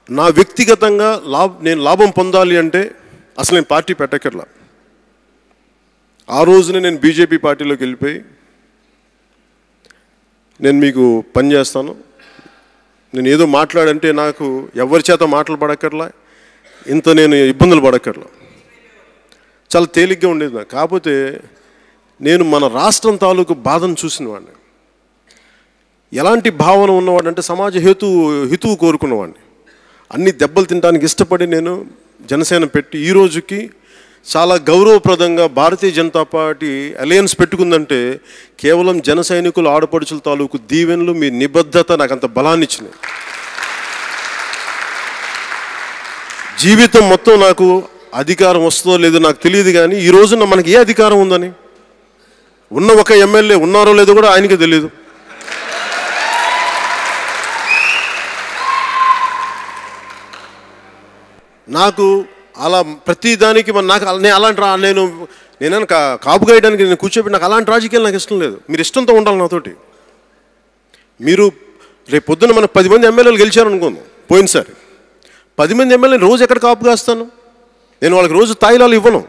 నా వ్యక్తిగతంగా లాభ నేను లాభం పొందాలి అంటే అసలు నేను పార్టీ పెట్టకర్లా ఆ రోజునే నేను బీజేపీ పార్టీలోకి వెళ్ళిపోయి నేను మీకు పని చేస్తాను నేను ఏదో మాట్లాడంటే నాకు ఎవరి చేత మాటలు పడక్కర్లా ఇంత నేను ఇబ్బందులు పడక్కర్లా చాలా తేలిగ్గా ఉండేది నాకు కాకపోతే నేను మన రాష్ట్రం తాలూకు బాధను చూసిన వాడిని ఎలాంటి భావన ఉన్నవాడంటే సమాజ హేతు హితువు కోరుకున్నవాడిని అన్ని దెబ్బలు తినడానికి ఇష్టపడి నేను జనసేన పెట్టి ఈ రోజుకి చాలా గౌరవప్రదంగా భారతీయ జనతా పార్టీ అలయన్స్ పెట్టుకుందంటే కేవలం జన సైనికులు ఆడపడుచుల తాలూకు దీవెనలు మీ నిబద్ధత నాకు అంత బలాన్ని ఇచ్చినాయి జీవితం మొత్తం నాకు అధికారం వస్తుందో లేదో నాకు తెలియదు కానీ ఈ రోజున మనకి ఏ అధికారం ఉందని ఉన్న ఒక ఎమ్మెల్యే ఉన్నారో లేదో కూడా ఆయనకే తెలియదు నాకు అలా ప్రతి దానికి మన నాకు నేను అలాంటి రా నేను నేను కా కాపు గాయడానికి నేను కూర్చోబెట్టి నాకు అలాంటి రాజకీయాలు నాకు ఇష్టం లేదు మీరు ఇష్టంతో ఉండాలి నాతోటి మీరు రేపు పొద్దున్న మనకు పది మంది ఎమ్మెల్యేలు గెలిచారనుకుందాం పోయినసారి పది మంది ఎమ్మెల్యేలు రోజు ఎక్కడ కాపు కాస్తాను నేను వాళ్ళకి రోజు తాయిలాలు ఇవ్వను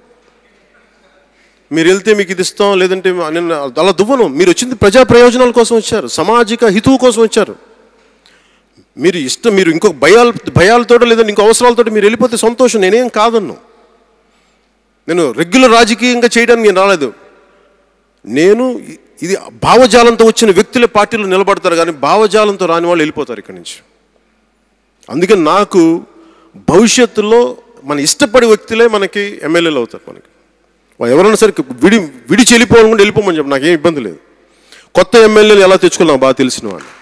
మీరు వెళ్తే మీకు ఇది ఇస్తాం లేదంటే నేను అలా దువ్వను మీరు వచ్చింది ప్రజా ప్రయోజనాల కోసం వచ్చారు సామాజిక హితువు కోసం వచ్చారు మీరు ఇష్టం మీరు ఇంకొక భయాల భయాలతోటో లేదంటే ఇంకో అవసరాలతో మీరు వెళ్ళిపోతే సంతోషం నేనేం కాదన్ను నేను రెగ్యులర్ రాజకీయంగా చేయడానికి నేను రాలేదు నేను ఇ- ఇది భావజాలంతో వచ్చిన వ్యక్తులే పార్టీలో నిలబడతారు కానీ భావజాలంతో రాని వాళ్ళు వెళ్ళిపోతారు ఇక్కడి నుంచి అందుకని నాకు భవిష్యత్తులో మన ఇష్టపడే వ్యక్తులే మనకి ఎమ్మెల్యేలు అవుతారు మనకి వాళ్ళు ఎవరైనా సరే విడి విడిచి వెళ్ళిపోవాలనుకుంటే వెళ్ళిపోమని చెప్పి నాకేం ఇబ్బంది లేదు కొత్త ఎమ్మెల్యేలు ఎలా తెచ్చుకున్నా బాగా తెలిసిన వాళ్ళు